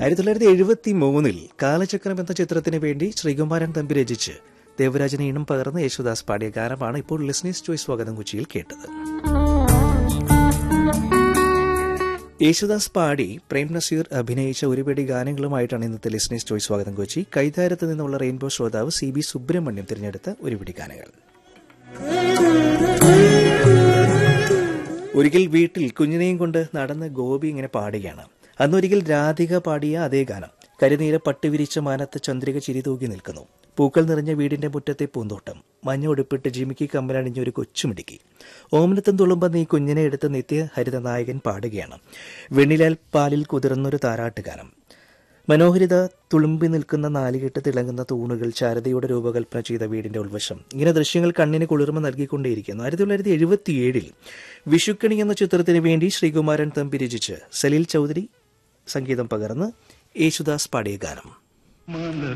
ആയിരത്തി തൊള്ളായിരത്തി എഴുപത്തി മൂന്നിൽ കാലചക്രം എന്ന ചിത്രത്തിന് വേണ്ടി ശ്രീകുമാരൻ തമ്പി രചിച്ച് ദേവരാജന് ഈണം പകർന്ന് യേശുദാസ് പാടിയ ഗാനമാണ് ഇപ്പോൾ ലിസ്നീസ് ചോയ്സ് സ്വാഗതം കൊച്ചിയിൽ കേട്ടത് യേശുദാസ് പാടി പ്രേം നസീർ അഭിനയിച്ച ഒരുപിടി ഗാനങ്ങളുമായിട്ടാണ് ഇന്നത്തെ ലിസ്നീസ് ചോയ്സ് സ്വാഗതം കൊച്ചി കൈതാരത്ത് നിന്നുള്ള റെയിൻബോ ശ്രോതാവ് സി ബി സുബ്രഹ്മണ്യം തിരഞ്ഞെടുത്ത ഒരുപിടി ഗാനങ്ങൾ ഒരിക്കൽ വീട്ടിൽ കുഞ്ഞിനെയും കൊണ്ട് നടന്ന് ഗോപി ഇങ്ങനെ പാടുകയാണ് അന്നൊരിക്കൽ രാധിക പാടിയ അതേ ഗാനം കരിനീര പട്ടുവിരിച്ച മാനത്ത് ചന്ദ്രിക ചിരി തൂക്കി നിൽക്കുന്നു പൂക്കൾ നിറഞ്ഞ വീടിന്റെ മുറ്റത്തെ പൂന്തോട്ടം മഞ്ഞ ഉടുപ്പിട്ട് ജിമിക്ക് കമ്മലണിഞ്ഞ ഒരു കൊച്ചുമിടുക്കി ഓമനത്തും തുളുമ്പ നീ കുഞ്ഞിനെ എടുത്ത് നിത്യ ഹരിത നായകൻ പാടുകയാണ് വെണ്ണിലാൽ പാലിൽ കുതിർന്നൊരു താരാട്ടുഗാനം മനോഹരിത തുളുമ്പി നിൽക്കുന്ന നാലുകെട്ട് തിളങ്ങുന്ന തൂണുകൾ ചാരതയുടെ രൂപകൽപ്പന ചെയ്ത വീടിന്റെ ഉൾവശം ഇങ്ങനെ ദൃശ്യങ്ങൾ കണ്ണിന് കുളിർമ നൽകിക്കൊണ്ടേയിരിക്കുന്നു ആയിരത്തി തൊള്ളായിരത്തി എഴുപത്തിയേഴിൽ വിഷുക്കണി എന്ന ചിത്രത്തിന് വേണ്ടി ശ്രീകുമാരൻ തമ്പി രചിച്ച് സലീൽ ചൗധരി സംഗീതം പകർന്ന് യേശുദാസ് പാടിയ ഗാനം